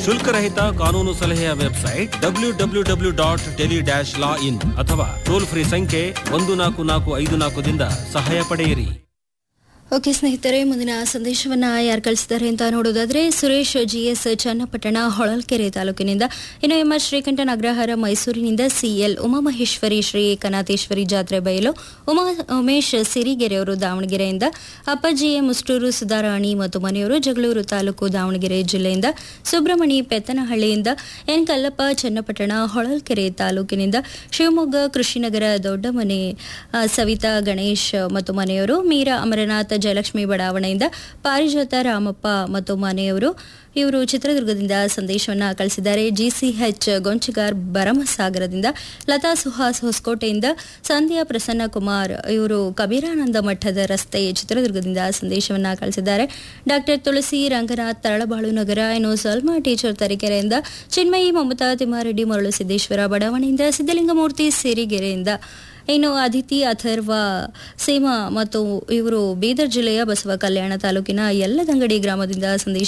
ಶುಲ್ಕರಹಿತ ಕಾನೂನು ಸಲಹೆಯ website W W W dot tele dash law in ಅಥವಾ ಟೋಲ್ ಫ್ರೀ ಸಂಖ್ಯೆ ಒಂದು ನಾಲ್ಕು ನಾಲ್ಕು ಐದು ನಾಲ್ಕದಿಂದ ಸಹಾಯ ಪಡೆಯಿರಿ ಓಕೆ ಸ್ನೇಹಿತರೆ ಮುಂದಿನ ಸಂದೇಶವನ್ನ ಯಾರು ಕಳಿಸಿದ್ದಾರೆ ಅಂತ ನೋಡೋದಾದ್ರೆ ಸುರೇಶ್ ಜಿಎಸ್ ಚನ್ನಪಟ್ಟಣ ಹೊಳಲ್ಕೆರೆ ತಾಲೂಕಿನಿಂದ ಇನ್ನು ಎಂ ಎಸ್ ಶ್ರೀಕಂಠನ್ ಅಗ್ರಹಾರ ಮೈಸೂರಿನಿಂದ ಸಿಎಲ್ ಉಮಾಮಹೇಶ್ವರಿ ಶ್ರೀ ಏಕನಾಥೇಶ್ವರಿ ಜಾತ್ರೆ ಬಯಲು ಉಮಾ ಉಮೇಶ್ ಸಿರಿಗೆರೆ ಅವರು ದಾವಣಗೆರೆಯಿಂದ ಅಪ್ಪಾಜಿ ಎ ಮುಸ್ಟೂರು ಸುಧಾರಾಣಿ ಮತ್ತು ಮನೆಯವರು ಜಗಳೂರು ತಾಲೂಕು ದಾವಣಗೆರೆ ಜಿಲ್ಲೆಯಿಂದ ಸುಬ್ರಹ್ಮಣಿ ಪೆತ್ತನಹಳ್ಳಿಯಿಂದ ಎನ್ ಕಲ್ಲಪ್ಪ ಚನ್ನಪಟ್ಟಣ ಹೊಳಲ್ಕೆರೆ ತಾಲೂಕಿನಿಂದ ಶಿವಮೊಗ್ಗ ಕೃಷಿನಗರ ದೊಡ್ಡಮನೆ ಆ, ಸವಿತಾ ಗಣೇಶ್ ಮತ್ತು ಮನೆಯವರು ಮೀರಾ ಅಮರನಾಥ್ ಜಯಲಕ್ಷ್ಮಿ ಬಡಾವಣೆಯಿಂದ ಪಾರಿಜಾತ ರಾಮಪ್ಪ ಮತ್ತು ಮನೆಯವರು ಇವರು ಚಿತ್ರದುರ್ಗದಿಂದ ಸಂದೇಶವನ್ನ ಕಳಿಸಿದ್ದಾರೆ ಜಿಸಿಎಚ್ ಗೊಂಚಿಗಾರ್ ಭರಮಸಾಗರದಿಂದ ಲತಾ ಸುಹಾಸ್ ಹೊಸಕೋಟೆಯಿಂದ ಸಂಧ್ಯಾ ಪ್ರಸನ್ನ ಕುಮಾರ್ ಇವರು ಕಬೀರಾನಂದ ಮಠದ ರಸ್ತೆ ಚಿತ್ರದುರ್ಗದಿಂದ ಸಂದೇಶವನ್ನ ಕಳಿಸಿದ್ದಾರೆ ಡಾಕ್ಟರ್ ತುಳಸಿ ರಂಗನಾಥ್ ತರಳಬಾಳು ನಗರ ಇನ್ನು ಸಲ್ಮಾ ಟೀಚರ್ ತರೀಕೆರೆಯಿಂದ ಚಿನ್ಮಯಿ ಮಮತಾ ತಿಮ್ಮಾರೆಡ್ಡಿ ಮರಳು ಸಿದ್ದೇಶ್ವರ ಬಡಾವಣೆಯಿಂದ ಸಿದ್ದಲಿಂಗಮೂರ್ತಿ ಸಿರಿಗೆರೆಯಿಂದ ಇನ್ನು ಅದಿತಿ ಅಥರ್ವ ಸೀಮಾ ಮತ್ತು ಇವರು ಬೀದರ್ ಜಿಲ್ಲೆಯ ಬಸವ ಕಲ್ಯಾಣ ತಾಲೂಕಿನ ಯಲ್ಲದಂಗಡಿ ಗ್ರಾಮದಿಂದ ಸಂದೇಶ